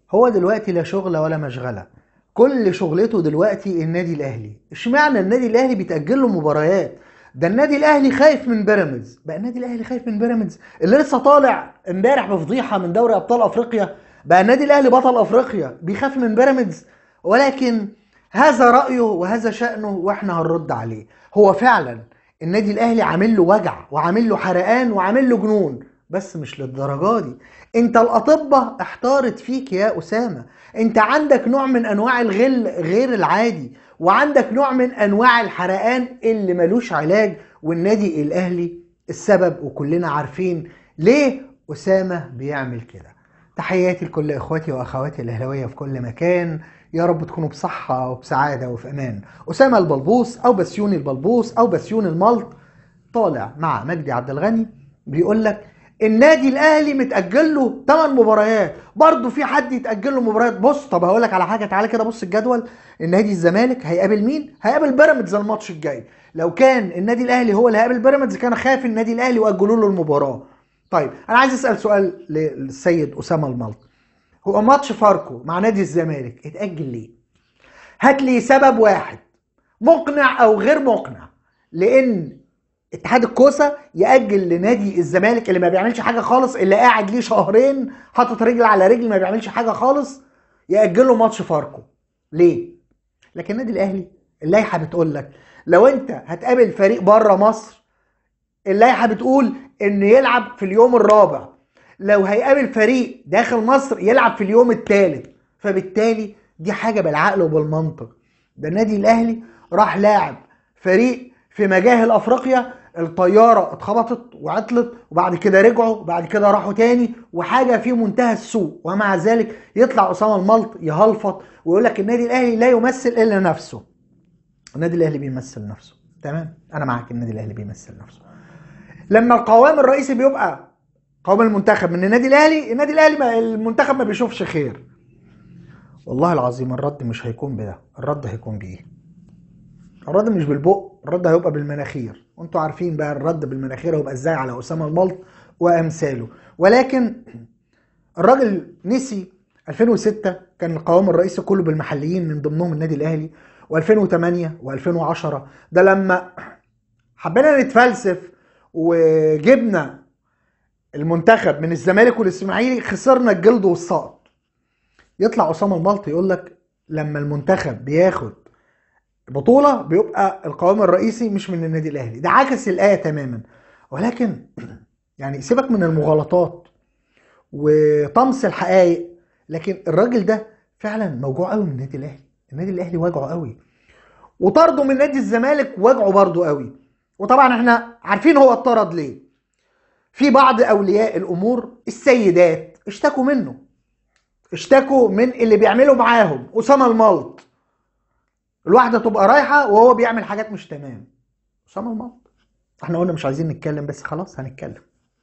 هو دلوقتي لا شغله ولا مشغله كل شغلته دلوقتي النادي الاهلي اشمعنى النادي الاهلي بيتاجل له مباريات ده النادي الاهلي خايف من بيراميدز بقى النادي الاهلي خايف من بيراميدز اللي لسه طالع امبارح بفضيحه من دوري ابطال افريقيا بقى النادي الاهلي بطل افريقيا بيخاف من بيراميدز ولكن هذا رايه وهذا شانه واحنا هنرد عليه هو فعلا النادي الاهلي عامل له وجع وعامل له حرقان وعامل له جنون بس مش للدرجه دي انت الاطباء احتارت فيك يا اسامه انت عندك نوع من انواع الغل غير العادي وعندك نوع من انواع الحرقان اللي ملوش علاج والنادي الاهلي السبب وكلنا عارفين ليه اسامه بيعمل كده تحياتي لكل اخواتي واخواتي الاهلاويه في كل مكان يا رب تكونوا بصحه وبسعاده وفي امان اسامه البلبوس او بسيوني البلبوس او بسيوني الملط طالع مع مجدي عبد الغني بيقول لك النادي الاهلي متاجل له 8 مباريات برضه في حد يتاجل له مباريات بص طب هقول لك على حاجه تعالى كده بص الجدول النادي الزمالك هيقابل مين هيقابل بيراميدز الماتش الجاي لو كان النادي الاهلي هو اللي هيقابل بيراميدز كان خاف النادي الاهلي واجلوا له المباراه طيب انا عايز اسال سؤال للسيد اسامه الملط هو ماتش فاركو مع نادي الزمالك اتاجل ليه هات لي سبب واحد مقنع او غير مقنع لان اتحاد الكوسه ياجل لنادي الزمالك اللي ما بيعملش حاجه خالص اللي قاعد ليه شهرين حاطط رجل على رجل ما بيعملش حاجه خالص ياجل له ماتش فاركو ليه لكن النادي الاهلي اللائحه بتقول لك لو انت هتقابل فريق بره مصر اللائحه بتقول ان يلعب في اليوم الرابع لو هيقابل فريق داخل مصر يلعب في اليوم الثالث فبالتالي دي حاجه بالعقل وبالمنطق ده النادي الاهلي راح لاعب فريق في مجاهل افريقيا الطياره اتخبطت وعطلت وبعد كده رجعوا وبعد كده راحوا تاني وحاجه في منتهى السوء ومع ذلك يطلع اسامه الملط يهلفط ويقول لك النادي الاهلي لا يمثل الا نفسه النادي الاهلي بيمثل نفسه تمام انا معاك النادي الاهلي بيمثل نفسه لما القوام الرئيسي بيبقى قوام المنتخب من النادي الاهلي النادي الاهلي ما المنتخب ما بيشوفش خير والله العظيم الرد مش هيكون بده الرد هيكون بايه الرد مش بالبق الرد هيبقى بالمناخير وانتوا عارفين بقى الرد بالمناخير هيبقى ازاي على اسامه الملط وامثاله ولكن الراجل نسي 2006 كان القوام الرئيسي كله بالمحليين من ضمنهم النادي الاهلي و2008 و2010 ده لما حبينا نتفلسف وجبنا المنتخب من الزمالك والاسماعيلي خسرنا الجلد والسقط يطلع اسامه الملط يقول لك لما المنتخب بياخد بطوله بيبقى القوام الرئيسي مش من النادي الاهلي ده عكس الايه تماما ولكن يعني سيبك من المغالطات وطمس الحقائق لكن الراجل ده فعلا موجوع قوي من النادي الاهلي النادي الاهلي وجعه قوي وطرده من نادي الزمالك وجعه برضه قوي وطبعا احنا عارفين هو اتطرد ليه في بعض اولياء الامور السيدات اشتكوا منه اشتكوا من اللي بيعملوا معاهم اسامه الملط الواحده تبقى رايحه وهو بيعمل حاجات مش تمام اسامه الملط احنا قلنا مش عايزين نتكلم بس خلاص هنتكلم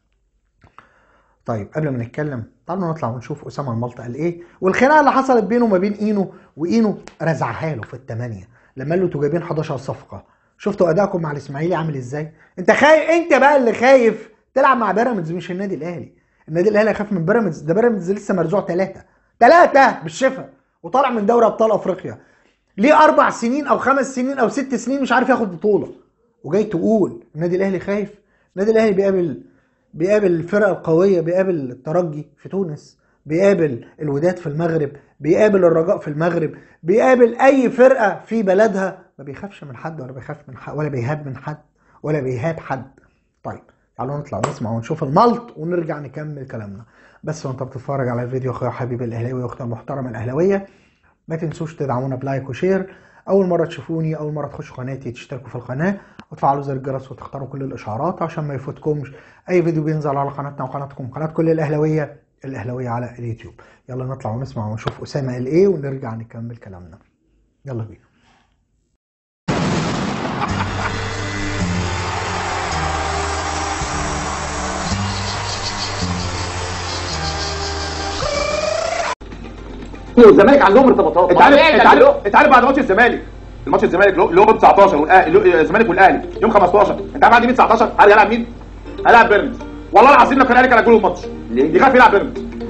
طيب قبل ما نتكلم تعالوا نطلع ونشوف اسامه الملط قال ايه والخناقه اللي حصلت بينه وما بين اينو واينو رزعها له في الثمانيه لما قال له انتوا جايبين 11 صفقه شفتوا ادائكم مع الاسماعيلي عامل ازاي انت خايف انت بقى اللي خايف تلعب مع بيراميدز مش النادي الاهلي النادي الاهلي هيخاف من بيراميدز ده بيراميدز لسه مرزوع ثلاثه ثلاثه بالشفا وطالع من دوري ابطال افريقيا ليه اربع سنين او خمس سنين او ست سنين مش عارف ياخد بطوله وجاي تقول النادي الاهلي خايف النادي الاهلي بيقابل بيقابل الفرق القويه بيقابل الترجي في تونس بيقابل الوداد في المغرب بيقابل الرجاء في المغرب بيقابل اي فرقه في بلدها ما بيخافش من حد ولا بيخاف من حد ولا بيهاب من حد ولا بيهاب حد طيب تعالوا نطلع ونسمع ونشوف الملط ونرجع نكمل كلامنا بس وانت بتتفرج على الفيديو اخويا حبيبي الاهلاوي واختي المحترمه الاهلاويه ما تنسوش تدعمونا بلايك وشير اول مره تشوفوني اول مره تخشوا قناتي تشتركوا في القناه وتفعلوا زر الجرس وتختاروا كل الاشعارات عشان ما يفوتكمش اي فيديو بينزل على قناتنا وقناتكم قناه كل الاهلاويه الاهلاويه على اليوتيوب يلا نطلع ونسمع ونشوف اسامه قال ايه ونرجع نكمل كلامنا يلا بينا والزمالك عندهم ارتباطات انت عارف انت عارف انت عارف بعد ماتش الزمالك الماتش الزمالك له له 19 والاهلي الزمالك والاهلي يوم 15 انت عارف بعد مين 19 عارف هيلعب مين؟ هيلعب بيراميدز والله العظيم لو كان الاهلي كان هيجيله الماتش ليه؟ يخاف يلعب بيراميدز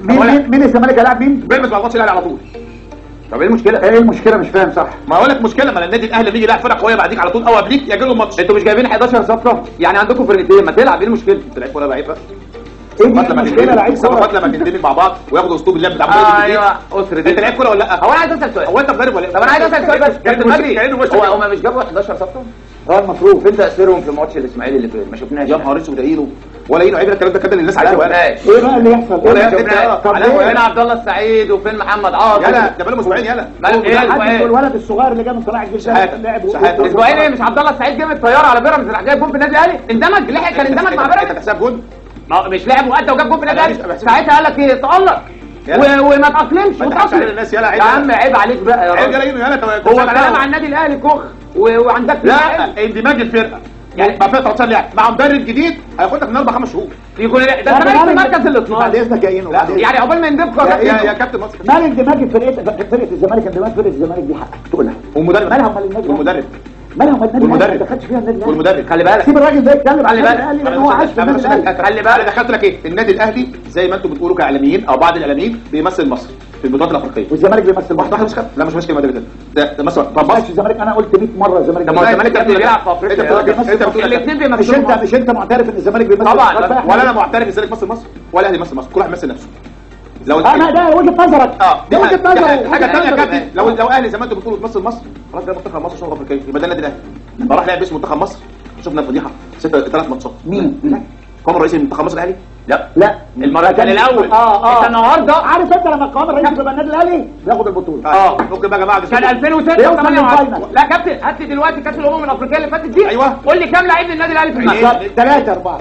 مين ولا- مين, مين الزمالك هيلاعب مين؟ بيراميدز ما ماتش الاهلي على طول طب ايه المشكله؟ ايه المشكله مش فاهم صح ما اقول لك مشكله ما النادي الاهلي لما يجي يلعب فرقه قويه بعديك على طول او قبليك يجي له الماتش انتوا مش جايبين 11 صفقه يعني عندكم فرقتين ما تلعب ايه المشكله انت لعيب ولا لعيب بقى ايه دي وقت لما المشكله لعيب تندمج كوره وقت لما تندمج مع بعض وياخدوا اسلوب اللعب بتاع آه، الجديد. ايوه اسر انت لعيب كوره ولا لا؟ هو انا عايز اسال سؤال هو انت مدرب ولا إيه؟ طب انا عايز اسال سؤال بس كابتن مجدي كانه مش هو هم مش جابوا 11 صفقه اه المفروض فين تاثيرهم في ماتش الاسماعيلي اللي فات ما شفناش يا نهار اسود ايه له ولا ايه عيب الكلام ده كده للناس ما عايزه ولا شفناش ايه بقى اللي يحصل؟ ولا ايه يا بقى؟ ابني، آه، طب على ليه؟ ولا- فين عبد الله السعيد وفين محمد عاطف يلا ده بقاله اسبوعين يلا مال- ايه حد اسبوعين الولد الصغير اللي جاي من طلائع الجيش ده شحاتة. لعب و- شحاتة. و- اسبوعين ايه مش عبد الله السعيد جه من الطياره على بيراميدز راح جايب جون في النادي الاهلي اندمج لحق كان اندمج مع انت بيراميدز تحسب جول ما هو مش لعب وادى وجاب جون في النادي أنا الاهلي مش- بحسب- ساعتها قال لك ايه تالق يلا. و- وما تاقلمش ما تضحكش على وتاقلم الناس يلا عيب يا يلا. عم عيب عليك بقى يا عيب راجل يلا يلا يلا طب- هو طب- كلام عن النادي الاهلي كخ و- وعندك لا اندماج الفرقه يعني بقى فيها 13 لاعب مع مدرب جديد هياخد لك من اربع خمس شهور يكون ده لا، الزمالك في بعد- المركز ال بعد 12 اذنك يا اينو لا، بعد إذنك. يعني عقبال ما يندبكوا يا يا يا كابتن مصر مال اندماج فرقه فرقه الزمالك اندماج فرقه الزمالك دي حقك تقولها والمدرب مالها امال النادي والمدرب مالها امال النادي والمدرب. ما دخلش فيها النادي الأهلي. والمدرب خلي بالك سيب الراجل ده يتكلم عن خلي النادي بالك. الاهلي لان هو عاش في النادي الاهلي خلي خلي بالك. بالك دخلت لك ايه النادي الاهلي زي ما انتم بتقولوا كاعلاميين او بعض الاعلاميين بيمثل مصر في البطولات الافريقيه والزمالك بيمثل واحد واحد مصر مش كده لا مش ماشي المدرب ده ده ده مثلا طب ماشي مصر الزمالك انا قلت 100 مره الزمالك طب ما هو بيمثل. الزمالك كان بيلعب في افريقيا انت بتقول بيمثل انت بتقول الاثنين مش بيمثلوا انت مصر. مش انت معترف ان الزمالك بيمثل طبعاً، مصر؟ لا. ولا انا معترف الزمالك يمثل مصر ولا الاهلي يمثل مصر كل واحد يمثل نفسه لو اه ما ده وجهه نظرك اه دي دي وجهه حاجه نظرك حاجه ثانيه يا كابتن لو لو اهلي زي ما انتم بتقولوا تمثل مصر خلاص ده منتخب مصر شغل افريقيه يبقى ده النادي الاهلي لما راح لعب باسم منتخب مصر شفنا فضيحه ست ثلاث ماتشات مين؟ قام رئيس منتخب مصر الاهلي لا لا المره كان الاول اه اه انت النهارده عارف انت لما القوام الرئيسي بيبقى النادي الاهلي بياخد البطوله اه ممكن بقى يا جماعه كان 2006 بيوصل و 8 للفاينل. لا كابتن هات لي دلوقتي كاس الامم الافريقيه اللي فاتت دي أيوة. قول لي كام لعيب للنادي الاهلي في الملعب ثلاثة أربعة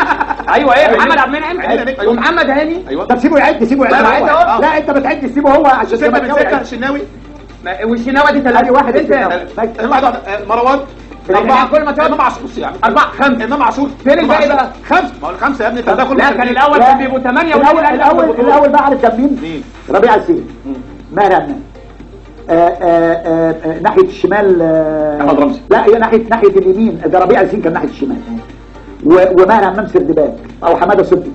ايوه ايه أيوة. محمد عبد المنعم أيوة. ومحمد هاني ايوه طب سيبه يعد سيبه لا، يعد يعد هو. أهو. لا أنت بتعد سيبه هو عشان ستة من الزمالكاوي ستة يعد. الشناوي ما- والشناوه دي ثلاثه ادي واحد انت الشناوي. آه، واحد واحد آه، مروان أربعة كل ماتشات. امام عاشور بص يا عم اربعه خمسه امام عاشور فين إمام الباقي عاشور. بقى؟ خمسه ما هو الخمسه يا ابني انت ده كله لا كان الاول لا. كان بيبقوا ثمانيه الأول والنادي الأهلي الأول ياخد البطولة. الأول بقى عارف كان مين؟ مين؟ ربيع السيد ماهر أمام آه، آه، آه، آه، ناحية الشمال آه، أحمد رمزي. لا هي ناحية ناحية اليمين ده ربيع السين كان ناحية الشمال و- وماهر أمام سردباك أو حمادة صدقي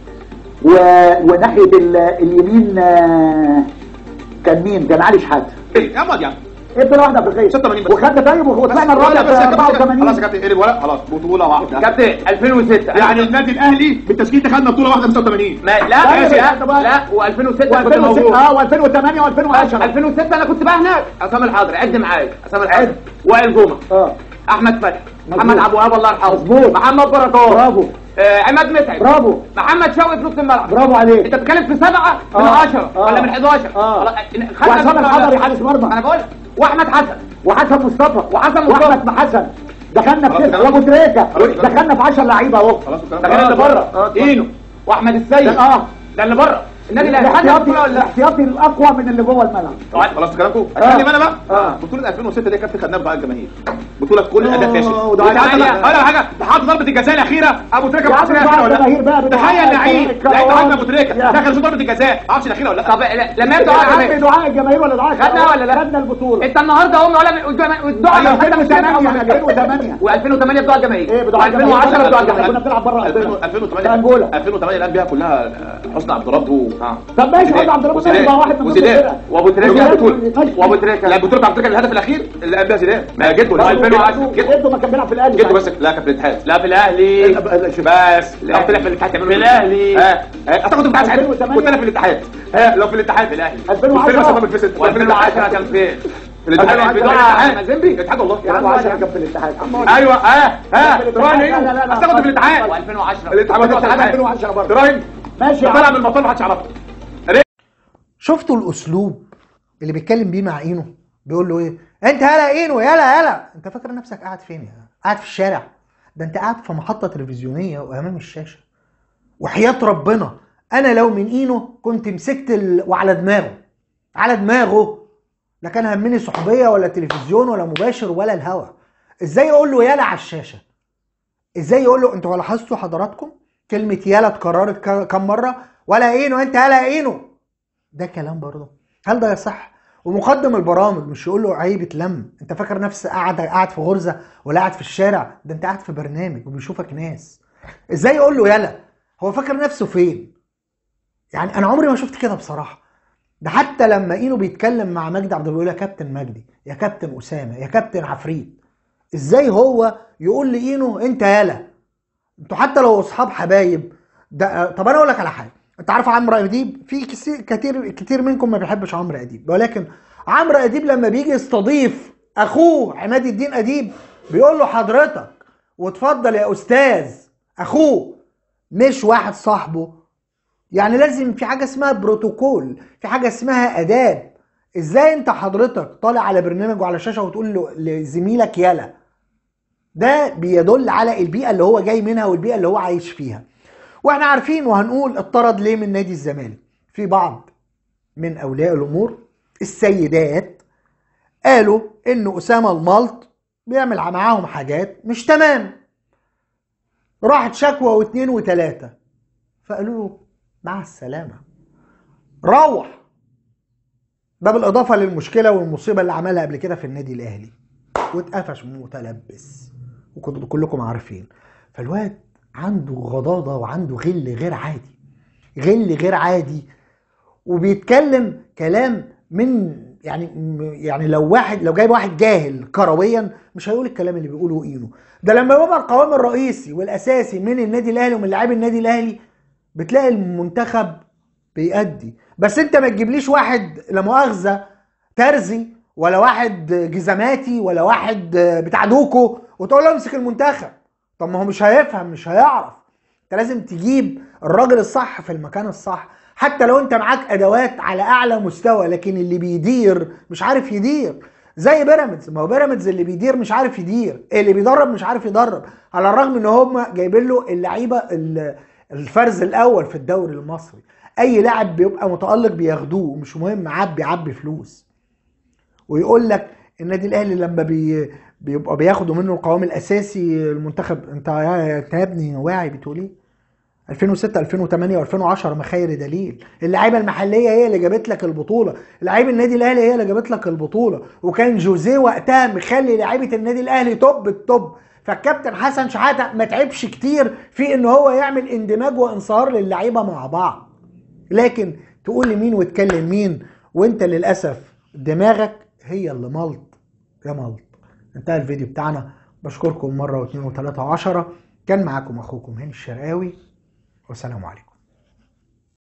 و- وناحية ال- اليمين آه، كان مين؟ كان علي شحاتة ايه يا ماضي يا عم ايه بطولة واحدة أفريقية 86 بس. وخدنا طيب وطلعنا الرابع بس يا في كابتن، خلاص يا 84 كابتن قلب ورق خلاص بطوله واحده كابتن 2006 يعني النادي الاهلي بالتشكيل ده خدنا بطوله واحده 86 ما لا طيب لا يا طبعا. لا و2006 كنت و2006 موجود اه و2008 و2010 2006 انا كنت بقى هناك عصام الحضري عد معايا عصام الحضري وائل جمعه اه احمد فتحي مظبوط. محمد عبد الوهاب الله يرحمه مظبوط. محمد بركات برافو آه عماد متعب برافو محمد شوقي في نص الملعب برافو عليك انت بتتكلم في سبعه من آه. 10 آه. ولا من 11 آه. خلاص، خدنا وعصام البطولة الحضري ولا- حارس مرمى. انا بقول لك. واحمد حسن وحسن مصطفى وحسن مصطفى. واحمد حسن دخلنا في خلاص تسعه الكلام. وابو تريكه خلاص الكلام. دخلنا في 10 لعيبه اهو خلاص الكلام ده غير اللي آه. بره آه. اينو واحمد السيد اه ده اللي بره النادي الاهلي خدنا الاحتياطي البطوله ولا لا الاحتياطي الاقوى من اللي جوه الملعب خلاص كلامكم آه. اتكلم انا بقى آه. بطوله 2006 دي كابتن خدناها بدعاء الجماهير بطوله كل اداء فاشل آه، ودعاء وتعالى الجماهير. اقول لك حاجه ده حاطط ضربه الجزاء الاخيره ابو تريكه يا ما عم عرفش دعاء الاخيره ولا الجماهير بقى لا بدعاء تخيل لعيب الكروان. لعيب حاجه ابو تريكه يا. دخل شوط ضربه الجزاء ما عرفش الاخيره ولا لا طب لا- لما يبدأ يا على عم دعاء الجماهير ولا دعاء خدنا الكروان؟ ولا لا؟ خدنا البطوله انت النهارده هم ولا والدعاء أيوة، 2008 2008 و2008 بتوع الجماهير ايه بدعاء الجماهير و2010 بتوع كنا الجماهير بنلعب بره 2008 انجولا 2008 الان بيها كلها آه، حسني عبد الرب و طب ماشي خد عبد الرحمن وزيدان. يبقى واحد من ضمن وزيدان. الفرقه وابو تريكه وزيدان. بطولة. وابو تريكه لا بطوله عبد التريكه الهدف الاخير اللي قام بيها زيدان ما جده برضه 2010 جده جده ما كان بيلعب في الاهلي جده بس لا كان في الاتحاد لا في الاهلي بس لو طلع في الاتحاد تعملوا في الأهلي. ها ها اعتقد كنت عايز 2008. كنت انا في الاتحاد ها لو في الاتحاد في الاهلي 2010. كنت أنا في الفيسد. و2010 كان فين؟ في الاتحاد 2010 بتوع كان الاتحاد مازيمبي. الاتحاد والله يا عم 10 كان في الاتحاد ايوه ها ها في الاتحاد. تراهن لا، لا، لا، ايه لا. اعتقد في الاتحاد و2010 الاتحاد الاتحاد 2010 برضه. تراهن ماشي يا طلع عم من المطار محدش يعرفه شفتوا الاسلوب اللي بيتكلم بيه مع اينو بيقول له ايه انت يالا اينو يالا يالا انت فاكر نفسك قاعد فين يا قاعد في الشارع ده انت قاعد في محطه تلفزيونيه وامام الشاشه وحياه ربنا انا لو من اينو كنت مسكت ال... وعلى دماغه على دماغه لا كان همني صحوبيه ولا تلفزيون ولا مباشر ولا الهوا ازاي يقول له يالا على الشاشه ازاي يقول له انتوا لاحظتوا حضراتكم كلمه يالا اتكررت ك- كم مره ولا اينو انت يالا اينو ده كلام برضه هل ده يصح ومقدم البرامج مش يقول له عيب اتلم انت فاكر نفسك قاعد قاعد في غرزه ولا قاعد في الشارع ده انت قاعد في برنامج وبيشوفك ناس ازاي يقول له يلا هو فاكر نفسه فين يعني انا عمري ما شفت كده بصراحه ده حتى لما اينو بيتكلم مع مجدي عبد الوهاب يقول يا كابتن مجدي يا كابتن اسامه يا كابتن عفريت ازاي هو يقول لاينو انت يالا انتوا حتى لو اصحاب حبايب ده طب انا اقول لك على حاجه انت عارف عمرو اديب في كسي- كتير كتير منكم ما بيحبش عمرو اديب ولكن عمرو اديب لما بيجي يستضيف اخوه عماد الدين اديب بيقول له حضرتك واتفضل يا استاذ اخوه مش واحد صاحبه يعني لازم في حاجه اسمها بروتوكول في حاجه اسمها اداب ازاي انت حضرتك طالع على برنامج وعلى شاشه وتقول له لزميلك يلا ده بيدل على البيئه اللي هو جاي منها والبيئه اللي هو عايش فيها واحنا عارفين وهنقول اتطرد ليه من نادي الزمالك في بعض من اولياء الامور السيدات قالوا ان اسامه الملط بيعمل معاهم حاجات مش تمام راحت شكوى واثنين وثلاثه فقالوا له مع السلامه روح ده بالاضافه للمشكله والمصيبه اللي عملها قبل كده في النادي الاهلي واتقفش متلبس وكنتوا كلكم عارفين فالواد عنده غضاضه وعنده غل غير عادي غل غير عادي وبيتكلم كلام من يعني يعني لو واحد لو جايب واحد جاهل كرويا مش هيقول الكلام اللي بيقوله اينو ده لما بيبقى القوام الرئيسي والاساسي من النادي الاهلي ومن لاعبي النادي الاهلي بتلاقي المنتخب بيأدي بس انت ما تجيبليش واحد لا مؤاخذه ترزي ولا واحد جزماتي ولا واحد بتاع دوكو وتقول له امسك المنتخب طب ما هو مش هيفهم مش هيعرف انت لازم تجيب الراجل الصح في المكان الصح حتى لو انت معاك ادوات على اعلى مستوى لكن اللي بيدير مش عارف يدير زي بيراميدز ما هو بيراميدز اللي بيدير مش عارف يدير اللي بيدرب مش عارف يدرب على الرغم ان هم جايبين له اللعيبه ال- الفرز الاول في الدوري المصري اي لاعب بيبقى متالق بياخدوه مش مهم عبي عبي فلوس ويقول لك النادي الاهلي لما بي بيبقى بياخدوا منه القوام الاساسي المنتخب انت يا انت يا ابني واعي بتقول ايه 2006 2008 و2010 ما خير دليل اللعيبه المحليه هي اللي جابت لك البطوله لعيبه النادي الاهلي هي اللي جابت لك البطوله وكان جوزيه وقتها مخلي لعيبه النادي الاهلي توب التوب فالكابتن حسن شحاته ما تعبش كتير في ان هو يعمل اندماج وانصهار للعيبه مع بعض لكن تقول لمين وتكلم مين وانت للاسف دماغك هي اللي ملط يا ملط انتهى الفيديو بتاعنا بشكركم مره واثنين وثلاثه وعشرة كان معاكم اخوكم هاني الشرقاوي والسلام عليكم